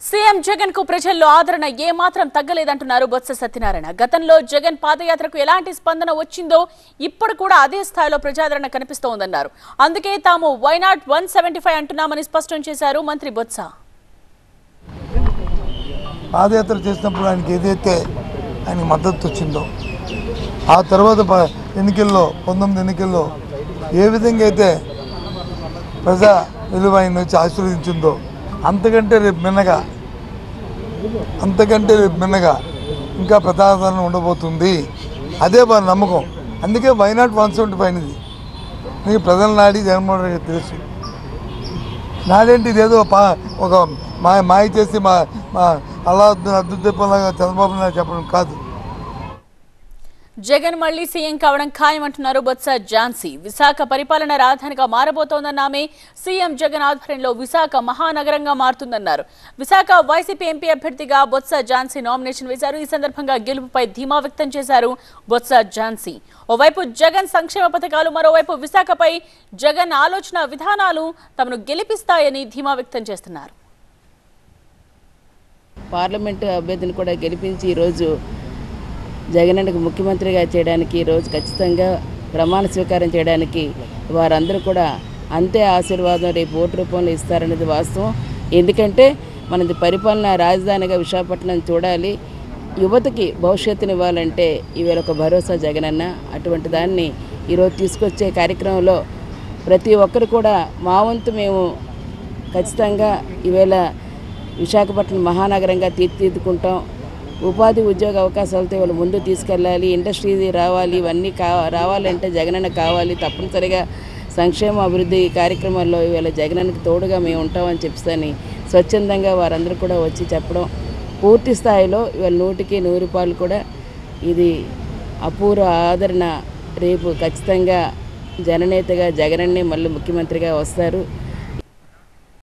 CM Jagan కు ప్రజల్లో ఆదరణ ఏమాత్రం తగ్గలేదంటున్నారు బొత్స సత్యనారాయణ గతంలో జగన్ పాదయాత్రకు ఎలాంటి స్పందన వచ్చిందో ఇప్పుడు కూడా అదే స్థాయిలో ప్రజాదరణ కనిపిస్తోందన్నారు అందుకే తాము వైనాట్ వన్ సెవెంటీ ఫైవ్ అంటున్నామని స్పష్టం చేశారు మంత్రి బొత్స పాదయాత్ర చేసినప్పుడు ఆయనకి ఏదైతే ఆయనకి మద్దతు వచ్చిందో ఆ తర్వాత ప- ఎన్నికల్లో పంతొమ్మిది ఎన్నికల్లో ఏ విధంగా అయితే ప్రజా విలువ ఆయన వచ్చి ఆశీర్వదించిందో అంతకంటే రేపు మిన్నగా అంతకంటే రేపు మిన్నగా ఇంకా ప్రజాదరణ ఉండబోతుంది అదే వారి నమ్మకం అందుకే వైనాట్ వన్ సెవెంటీ ఫైవ్ ఇది మీకు ప్రజల నాడి జగన్మోహన్ రెడ్డి తెలుసు నాడేంటి ఇదేదో పా ఒక మా మాయ చేసి మా మా అలా అద్దులాగా చంద్రబాబు నాయుడు చెప్పడం కాదు జగన్ మళ్లీ సీఎం కావడం ఖాయమంటున్నారు బొత్స ఝాన్సీ విశాఖ పరిపాలన రాజధానిగా మారబోతోందన్న ఆమె సీఎం జగన్ ఆధ్వర్యంలో విశాఖ మహానగరంగా మారుతుందన్నారు విశాఖ వైసీపీ ఎంపీ అభ్యర్థిగా బొత్స ఝాన్సీ నామినేషన్ వేశారు ఈ సందర్భంగా గెలుపుపై ధీమా వ్యక్తం చేశారు బొత్స ఝాన్సీ ఓవైపు జగన్ సంక్షేమ పథకాలు మరోవైపు విశాఖపై జగన్ ఆలోచన విధానాలు తమను గెలిపిస్తాయని ధీమా వ్యక్తం చేస్తున్నారు పార్లమెంటు అభ్యర్థిని కూడా గెలిపించి ఈరోజు జగనన్నకు ముఖ్యమంత్రిగా చేయడానికి ఈరోజు ఖచ్చితంగా ప్రమాణ స్వీకారం చేయడానికి వారందరూ కూడా అంతే ఆశీర్వాదం రేపు ఓటు రూపంలో ఇస్తారనేది వాస్తవం ఎందుకంటే మనది పరిపాలన రాజధానిగా విశాఖపట్నం చూడాలి యువతకి భవిష్యత్తుని ఇవ్వాలంటే ఈవేళ ఒక భరోసా జగనన్న అటువంటి దాన్ని ఈరోజు తీసుకొచ్చే కార్యక్రమంలో ప్రతి ఒక్కరు కూడా మా వంతు మేము ఖచ్చితంగా ఈవేళ విశాఖపట్నం మహానగరంగా తీర్చిదిద్దుకుంటాం ఉపాధి ఉద్యోగ అవకాశాలతో వాళ్ళు ముందు తీసుకెళ్ళాలి ఇండస్ట్రీ రావాలి ఇవన్నీ కా రావాలంటే జగనన్న కావాలి తప్పనిసరిగా సంక్షేమ అభివృద్ధి కార్యక్రమాల్లో ఇవాళ జగనన్నకి తోడుగా మేము ఉంటామని చెప్పని స్వచ్ఛందంగా వారందరూ కూడా వచ్చి చెప్పడం పూర్తి స్థాయిలో ఇవాళ నూటికి నూరు రూపాయలు కూడా ఇది అపూర్వ ఆదరణ రేపు ఖచ్చితంగా జననేతగా జగనన్నే మళ్ళీ ముఖ్యమంత్రిగా వస్తారు